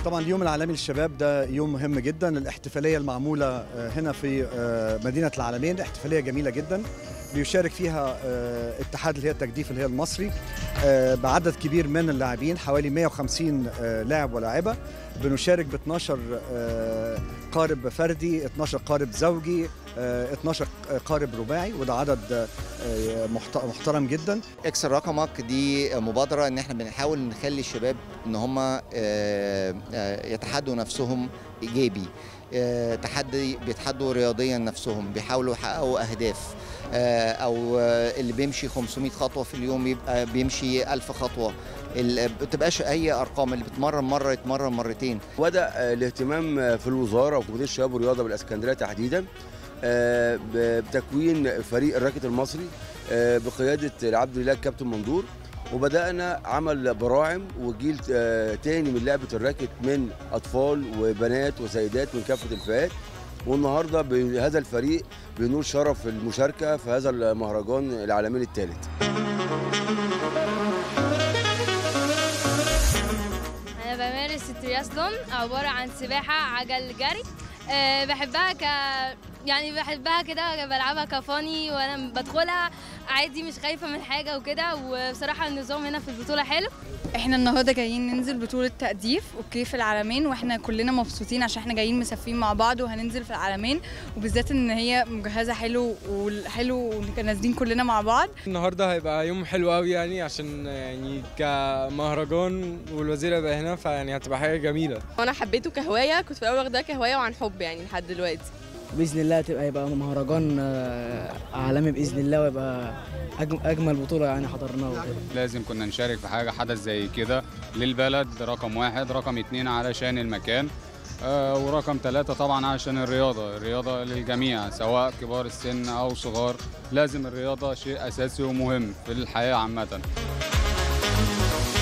طبعا اليوم العالمي للشباب ده يوم مهم جدا الاحتفاليه المعموله آه، هنا في آه، مدينه العالمين احتفاليه جميله جدا بيشارك فيها آه، اتحاد اللي هي التجديف اللي هي المصري آه، بعدد كبير من اللاعبين حوالي 150 آه، لاعب ولاعبه بنشارك ب 12 آه، قارب فردي 12 قارب زوجي آه، 12 قارب رباعي وده عدد آه، محت- محترم جدا اكسر رقمك دي مبادرة ان احنا بنحاول نخلي الشباب ان هم آه، آه، يتحدوا نفسهم ايجابي آه، تحدي بيتحدوا رياضيا نفسهم بيحاولوا يحققوا اهداف آه، او آه، اللي بيمشي 500 خطوة في اليوم يبقى بيمشي 1000 خطوة ال- بتبقاش اي ارقام اللي بتمرن مرة يتمرن مرتين بدأ آه، الاهتمام آه، في الوزارة وفي مديرية الشباب والرياضة بالإسكندرية تحديدا آه، ب- بتكوين فريق الراكت المصري آه، بقيادة العبد لله الكابتن مندور وبدأنا عمل براعم وجيل آه، تاني من لعبة الراكت من أطفال وبنات وسيدات من كافة الفئات والنهارده بهذا الفريق بينول شرف المشاركة في هذا المهرجان العالمي الثالث أنا بمارس الترياسلون عبارة عن سباحة عجل جري أه بحبها ك يعني بحبها كده بلعبها كفاني وأنا بدخلها عادي مش خايفة من حاجة وكده وبصراحة النظام هنا في البطولة حلو احنا النهارده جايين ننزل بطولة تأديف اوكي في العالمين واحنا كلنا مبسوطين عشان احنا جايين مسافرين مع بعض وهننزل في العالمين وبالذات ان هي مجهزة حلو وحلو ونبقى نازلين كلنا مع بعض النهارده هيبقى يوم حلو قوي يعني عشان يعني كمهرجان والوزير هيبقى هنا فيعني هتبقى حاجه جميله وانا حبيته كهوايه كنت في الاول واخداه كهوايه وعن حب يعني لحد دلوقتي باذن الله تبقى يبقى مهرجان آه، عالمي باذن الله ويبقى أجم- اجمل بطوله يعني حضرناها وكده لازم كنا نشارك في حاجة حدث زي كده للبلد رقم واحد رقم اتنين علشان المكان آه ورقم ثلاثة طبعا عشان الرياضة الرياضة للجميع سواء كبار السن أو صغار لازم الرياضة شيء أساسي ومهم في الحياة عامة